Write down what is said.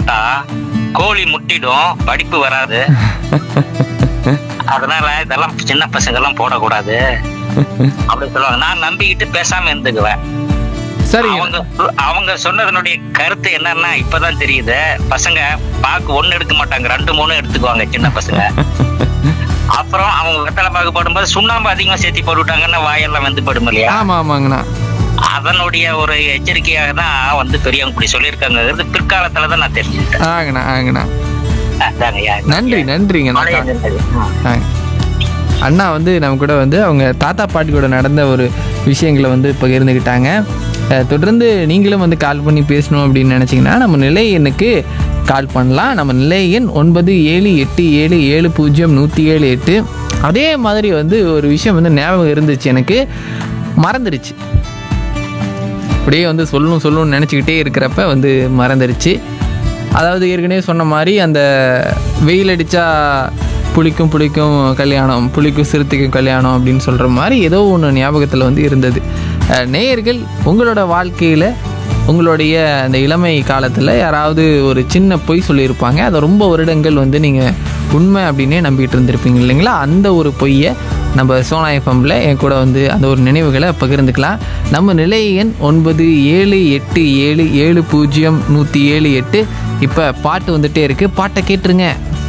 போட்டா கோழி முட்டிடும் படிப்பு வராது அதனால இதெல்லாம் சின்ன பசங்க எல்லாம் போடக்கூடாது அப்படி சொல்லுவாங்க நான் நம்பிக்கிட்டு பேசாம இருந்துக்குவேன் சரிங்க அவங்க அவங்க சொன்னதனுடைய கருத்து என்னன்னா இப்பதான் தெரியுது பசங்க பாக்கு ஒண்ணு எடுக்க மாட்டாங்க ரெண்டு மூணு எடுத்துக்குவாங்க சின்ன பசங்க அப்புறம் அவங்க வெத்தலை பாக்கு போடும்போது சுண்ணாம்பு அதிகமா சேர்த்தி போட்டுவிட்டாங்கன்னா வாயெல்லாம் வந்து படும் இல்லையா ஆமா ஆமாங்கண்ணா அதனுடைய ஒரு எச்சரிக்கையாக தான் வந்து பெரியவங்க இப்படி சொல்லியிருக்காங்கிறது பிற்காலத்துல தான் நான் தெரிஞ்சுக்கிட்டேன் ஆங்கண்ணா ஆங்கண்ணா அதாங்கய்யா. நன்றி நன்றிங்கண்ணா மழையா இருந்தது. ம். ஆங்க. அண்ணா வந்து நம்ம கூட வந்து அவங்க தாத்தா பாட்டி கூட நடந்த ஒரு விஷயங்களை வந்து பகிர்ந்துக்கிட்டாங்க அஹ் தொடர்ந்து நீங்களும் வந்து கால் பண்ணி பேசணும் அப்படின்னு நினச்சிங்கன்னா நம்ம நிலை எண்ணுக்கு கால் பண்ணலாம் நம்ம நிலை எண் ஒன்பது ஏழு எட்டு ஏழு ஏழு பூஜ்ஜியம் நூற்றி ஏழு எட்டு அதே மாதிரி வந்து ஒரு விஷயம் வந்து ஞாபகம் இருந்துச்சு எனக்கு மறந்துடுச்சு அப்படியே வந்து சொல்லணும் சொல்லணும்னு நினச்சிக்கிட்டே இருக்கிறப்ப வந்து மறந்துடுச்சு அதாவது ஏற்கனவே சொன்ன மாதிரி அந்த வெயில் அடித்தா புளிக்கும் புளிக்கும் கல்யாணம் புளிக்கும் சிறுத்தைக்கும் கல்யாணம் அப்படின்னு சொல்கிற மாதிரி ஏதோ ஒன்று ஞாபகத்தில் வந்து இருந்தது அஹ் நேயர்கள் உங்களோட வாழ்க்கையில் உங்களுடைய அந்த இளமை காலத்தில் யாராவது ஒரு சின்ன பொய் சொல்லியிருப்பாங்க அதை ரொம்ப வருடங்கள் வந்து நீங்கள் உண்மை அப்படின்னே நம்பிட்டு இருந்திருப்பீங்க இல்லைங்களா அந்த ஒரு பொய்யை நம்ம சோனா எஃப்எம்ல என் கூட வந்து அந்த ஒரு நினைவுகளை பகிர்ந்துக்கலாம் நம்ம நிலை எண் ஒன்பது ஏழு எட்டு ஏழு ஏழு பூஜ்ஜியம் நூற்றி ஏழு எட்டு இப்போ பாட்டு வந்துட்டே இருக்குது பாட்டை கேட்டுருங்க